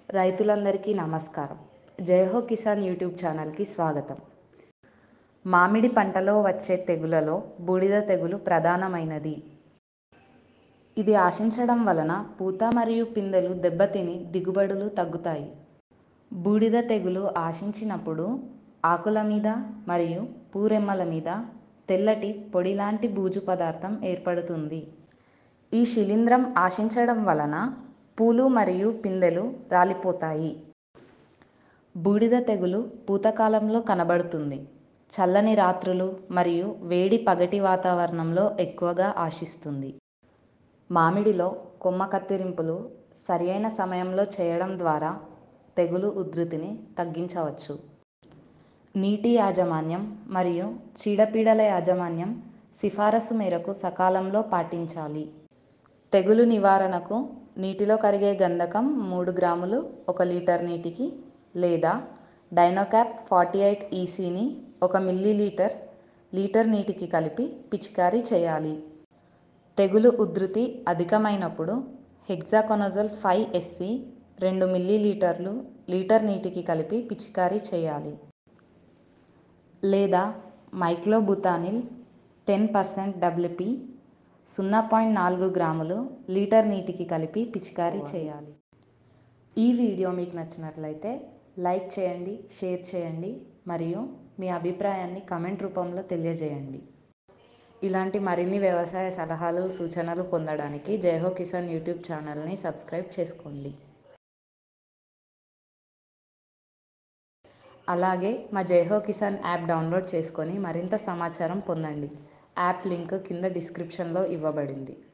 రైతులందరికీ నమస్కారం జయహో కిసాన్ యూట్యూబ్ ఛానల్కి స్వాగతం మామిడి పంటలో వచ్చే తెగులలో బూడిద తెగులు ప్రధానమైనది ఇది ఆశించడం వలన పూత మరియు పిందెలు దెబ్బతిని దిగుబడులు తగ్గుతాయి బూడిద తెగులు ఆశించినప్పుడు ఆకుల మీద మరియు పూరెమ్మల మీద తెల్లటి పొడిలాంటి బూజు పదార్థం ఏర్పడుతుంది ఈ శిలీంధ్రం ఆశించడం వలన పూలు మరియు పిందెలు రాలిపోతాయి బూడిద తెగులు పూతకాలంలో కనబడుతుంది చల్లని రాత్రులు మరియు వేడి పగటి వాతావరణంలో ఎక్కువగా ఆశిస్తుంది మామిడిలో కొమ్మ కత్తిరింపులు సరియైన సమయంలో చేయడం ద్వారా తెగులు ఉధృతిని తగ్గించవచ్చు నీటి యాజమాన్యం మరియు చీడపీడల యాజమాన్యం సిఫారసు మేరకు సకాలంలో పాటించాలి తెగులు నివారణకు నీటిలో కరిగే గంధకం మూడు గ్రాములు ఒక లీటర్ నీటికి లేదా డైనోకాప్ ఫార్టీ ఎయిట్ ఈసీని ఒక మిల్లీ లీటర్ లీటర్ నీటికి కలిపి పిచికారీ చేయాలి తెగులు ఉధృతి అధికమైనప్పుడు హెగ్జాకొనజోల్ ఫైవ్ ఎస్సి రెండు మిల్లీ లీటర్లు లీటర్ నీటికి కలిపి పిచికారీ చేయాలి లేదా మైక్లోబుతానిల్ టెన్ పర్సెంట్ డబ్ల్యూపి సున్నా పాయింట్ నాలుగు గ్రాములు లీటర్ నీటికి కలిపి పిచికారీ చేయాలి ఈ వీడియో మీకు నచ్చినట్లయితే లైక్ చేయండి షేర్ చేయండి మరియు మీ అభిప్రాయాన్ని కమెంట్ రూపంలో తెలియజేయండి ఇలాంటి మరిన్ని వ్యవసాయ సలహాలు సూచనలు పొందడానికి జయహో కిసాన్ యూట్యూబ్ ఛానల్ని సబ్స్క్రైబ్ చేసుకోండి అలాగే మా జయహో కిసాన్ యాప్ డౌన్లోడ్ చేసుకొని మరింత సమాచారం పొందండి యాప్ లింక్ కింద డిస్క్రిప్షన్లో ఇవ్వబడింది